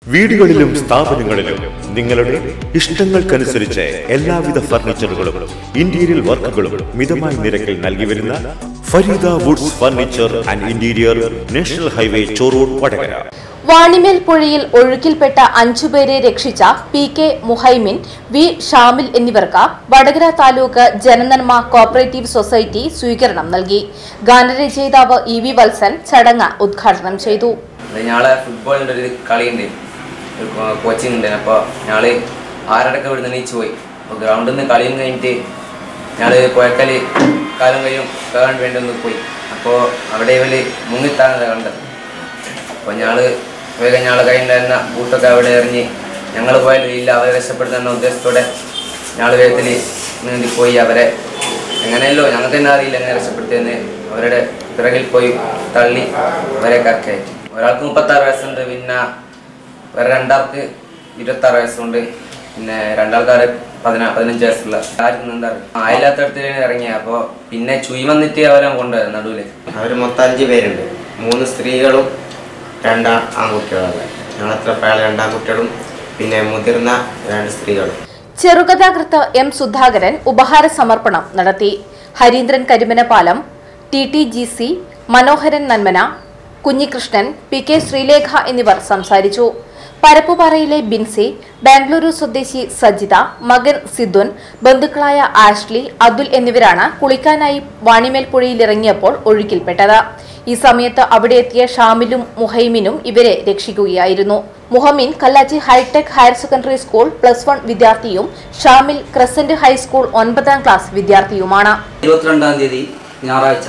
വീടുകളിലും സ്ഥാപനങ്ങളിലും നിങ്ങളുടെ ഇഷ്ടങ്ങൾക്കനുസരിച്ച് എല്ലാവിധ ഫർണിച്ചറുകളും ഇന്റീരിയർ വർക്കുകളും മിതമായ നിരക്കിൽ നൽകി വരുന്ന Fareeda woods furniture and interior national highway Choroor Vadakara Vanimel പുഴയിൽ ഒഴുക്കിൽപ്പെട്ട അഞ്ചുപേരെ രക്ഷിച്ച P K Muhaimin V Shamil എന്നിവർക്ക് വടകര താലൂക്ക് ജനനന്മ കോപ്പറേറ്റീവ് സൊസൈറ്റി സ്വീകരണം നൽകി ഗാനരചയിതാവ് ഇ വി വത്സൻ ചടങ്ങ് ഉദ്ഘാടനം ചെയ്തു അത് ഞാളെ ഫുട്ബോളിൻ്റെ ഒരു കളിയുണ്ട് ഒരു കോച്ചിങ് ഉണ്ട് അപ്പോൾ ഞാള് ആറടക്കം ഇവിടുന്ന് നീച്ച് പോയി അപ്പോൾ ഗ്രൗണ്ടിൽ നിന്ന് കളിയും കഴിഞ്ഞിട്ട് ഞാള് പുഴക്കല് കാലം കഴിയും കയറാൻ വേണ്ടി ഒന്ന് പോയി അപ്പോൾ അവിടെ ഇവര് മുങ്ങിത്താണത് കണ്ടത് അപ്പോൾ ഞാള് വേഗം ഞാളെ കയ്യിലുണ്ടായിരുന്ന ബൂട്ടൊക്കെ അവിടെ എറിഞ്ഞ് ഞങ്ങൾ പോയാലും ഇല്ല അവരെ രക്ഷപ്പെടുത്തുന്ന ഉദ്ദേശത്തോടെ ഞാള് വേഗത്തിൽ നീന്തി പോയി അവരെ എങ്ങനെയല്ലോ ഞങ്ങൾക്ക് തന്നെ അറിയില്ല എങ്ങനെ രക്ഷപ്പെടുത്തിയെന്ന് അവരുടെ പിറകിൽ പോയി തള്ളി അവരെ കറക്കയറ്റി ഒരാൾക്ക് മുപ്പത്താറ് വയസ്സുണ്ട് പിന്നെ വേറെ രണ്ടാൾക്ക് ഇരുപത്താറ് വയസ്സുണ്ട് പിന്നെ രണ്ടാൾക്കാര് പതിനാ പതിനഞ്ച് വയസ്സുള്ള ആർക്കും എന്താ അയലാത്തടത്തിൽ ഇറങ്ങിയ അപ്പോൾ പിന്നെ ചുയി വന്നിട്ട് അവരെ കൊണ്ടുപോയത് നടുവില് അവർ മൊത്തം അഞ്ച് പേരുണ്ട് മൂന്ന് സ്ത്രീകളും രണ്ട് ആൺകുട്ടികളാണ് ഞങ്ങളത്ര പ്രായം രണ്ട് ആൺകുട്ടികളും പിന്നെ മുതിർന്ന രണ്ട് സ്ത്രീകളും ചെറുകഥാകൃത്ത് എം സുധാകരൻ ഉപഹാര സമർപ്പണം നടത്തി Harindran Karimanapalam T T G C Manoharan Nanmana Kunhikrishnan P K Sreelekha എന്നിവർ സംസാരിച്ചു പരപ്പുപാറയിലെ ബിൻസി ബാംഗ്ലൂരു സ്വദേശി സജിത മകൻ സിദ്ദുൻ ബന്ധുക്കളായ ആഷ്ലി അതുൽ എന്നിവരാണ് കുളിക്കാനായി വാണിമേൽ പുഴയിലിറങ്ങിയപ്പോൾ ഒഴുക്കിൽപ്പെട്ടത് ഈ സമയത്ത് അവിടെ എത്തിയ ഷാമിലും മുഹൈമിനും ഇവരെ രക്ഷിക്കുകയായിരുന്നു Muhameen Kallachi hi-tech higher secondary school plus one വിദ്യാർത്ഥിയും ഷാമിൽ ക്രസന്റ് ഹൈസ്കൂൾ ഒൻപതാം ക്ലാസ് വിദ്യാർത്ഥിയുമാണ് ഇരുപത്തിരണ്ടാം തീയതി ഞായറാഴ്ച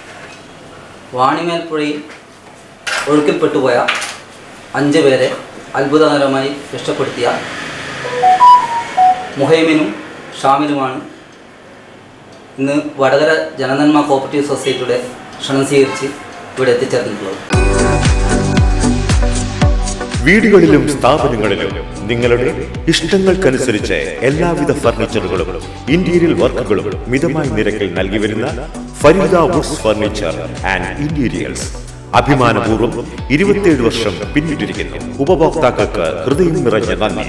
വാണിമേൽ പുഴയിൽ ഒഴുക്കിൽപ്പെട്ടുപോയ അഞ്ച് പേരെ അത്ഭുതകരമായി രക്ഷപ്പെടുത്തിയ മുഹൈമിനും ഷാമിലുമാണ് ഇന്ന് വടകര ജനനന്മ കോപ്പറേറ്റീവ് സൊസൈറ്റിയുടെ ക്ഷണം സ്വീകരിച്ച് ഇവിടെ എത്തിച്ചേർന്നിട്ടുള്ളത് വീടുകളിലും സ്ഥാപനങ്ങളിലും നിങ്ങളുടെ ഇഷ്ടങ്ങൾക്കനുസരിച്ച് എല്ലാവിധ ഫർണിച്ചറുകളും ഇന്റീരിയർ വർക്കുകളും മിതമായ നിരക്കിൽ നൽകി വരുന്ന Fareeda woods furniture and interiors അഭിമാനപൂർവ്വം ഇരുപത്തിയേഴ് വർഷം പിന്നിട്ടിരിക്കുന്നു ഉപഭോക്താക്കൾക്ക് ഹൃദയം നിറഞ്ഞ നന്ദി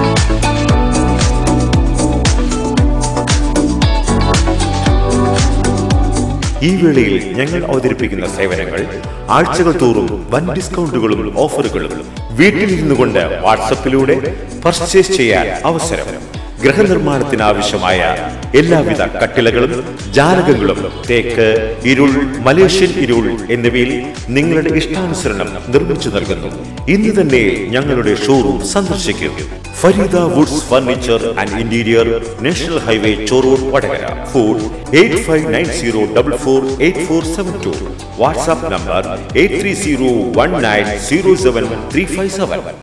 ഈ വേളയിൽ ഞങ്ങൾ അവതരിപ്പിക്കുന്ന സേവനങ്ങൾ ആഴ്ചകൾ തോറും വൻ ഡിസ്കൗണ്ടുകളും ഓഫറുകളും വീട്ടിലിരുന്നു കൊണ്ട് വാട്സപ്പിലൂടെ പർച്ചേസ് ചെയ്യാൻ അവസരം ഗൃഹനിർമ്മാണത്തിന് ആവശ്യമായ എല്ലാവിധ കട്ടിലകളും ജാലകങ്ങളും തേക്ക് ഇരുൾ മലേഷ്യൻ ഇരുൾ എന്നിവയിൽ നിങ്ങളുടെ ഇഷ്ടാനുസരണം നിർമ്മിച്ചു നൽകുന്നു ഇന്ന് തന്നെ ഞങ്ങളുടെ ഷോറൂം സന്ദർശിക്കൂ Fareeda woods furniture and interior national highway Choroor Vadakara phone eight five nine zero double four eight four seven two WhatsApp number eight three zero one nine zero seven three five seven